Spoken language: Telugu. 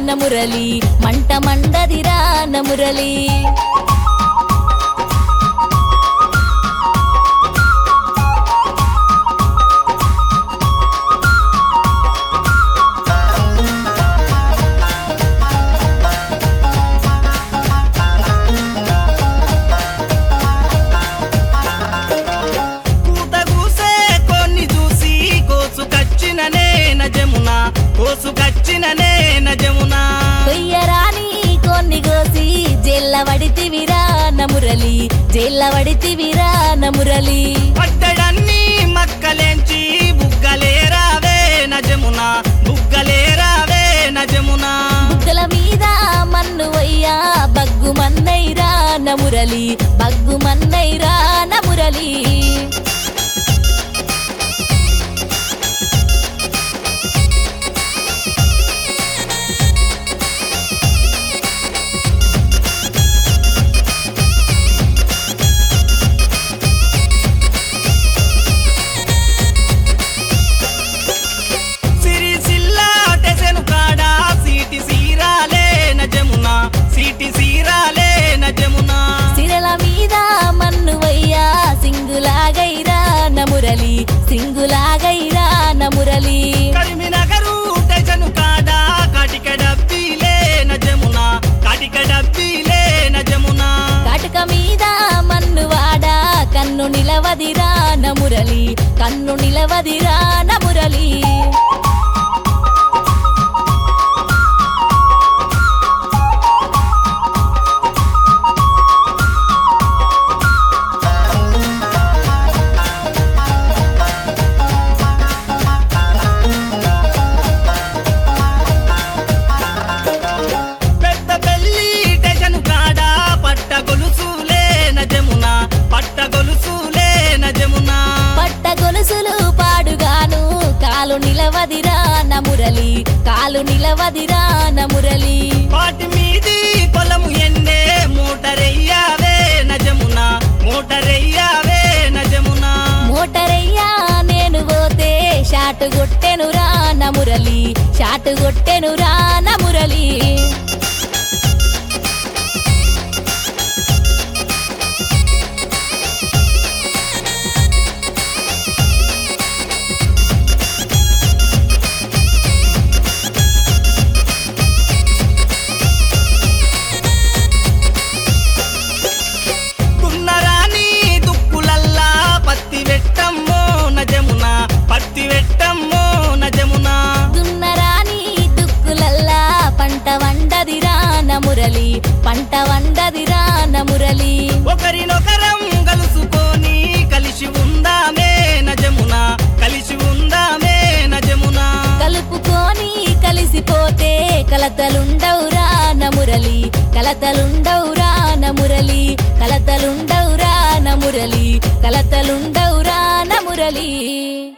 నమురలి మంట మండదిరా నమురలి కూత కూసే కొన్ని చూసి కోసుకచ్చిన నేన జమున కోసుకచ్చిన నేన జమున కొయ్యరాని కొన్ని కోసి జెల్లవడితివిరా నమురలి జెల్లవడితివిరా నమురలి పట్టడన్ని మక్కలేంచి బుగ్గలేరావే నజమున బుగ్గలేరావే నజమున బుగ్గల మీద మన్ను వయ్యా బగ్గు మన్నైరా నమురలి బగ్గు మన్నైరా నమురలి సిరిసిల్ల టెసెను కాడా సీటి సీరాలే నజమున సీటి సీరాలే నజమున సిరల మీద మన్ను వయ్యా సింగులాగైరా నమురలి సింగులాగైరా నమురలి కరిమినగరు టెసెను కాడా కాటిక డబ్బీలే నజమున కాటిక డబ్బీలే నజమున కాటుక మీద మన్ను వాడా కన్ను నిలవదిరా నమురలి కన్ను నిలవదిరా నమురలి పెద్ద పెళ్లి టెసెను కాడా పట్ట గొలుసులే నజమున పట్ట గొలుసులే నజమున పట్ట గొలుసులు పాడుగాను కాలు నిలవదిరా నమురలి కాలు నిలవదిరా నమురలి వాటి మీది పొలము ఎన్నే మోటరెయ్యావే నజమున మోటరెయ్యావే నజమున మోటరయ్యా నేను పోతే షాటు కొట్టెనురా నమురలి షాటు కొట్టెనురా నమురలి దున్నరాని దుక్కులల్లా పత్తి వెట్టమ్మో నజమున పత్తి వెట్టమ్మో నజమున దున్నరాని దుక్కులల్లా పంట వండదిరా నమురలి పంట వండదిరా నమురలి ఒకరినొకరం కలుసుకొని కలిసి ఉందామే నజమున కలిసి ఉందామే నజమున కలుపుకొని కలిసిపోతే కలతలుండవురా నమురలి కలతలుండవురా నమురలి కలతలుండవురా నమురలి కలతలుండవురా నమురలి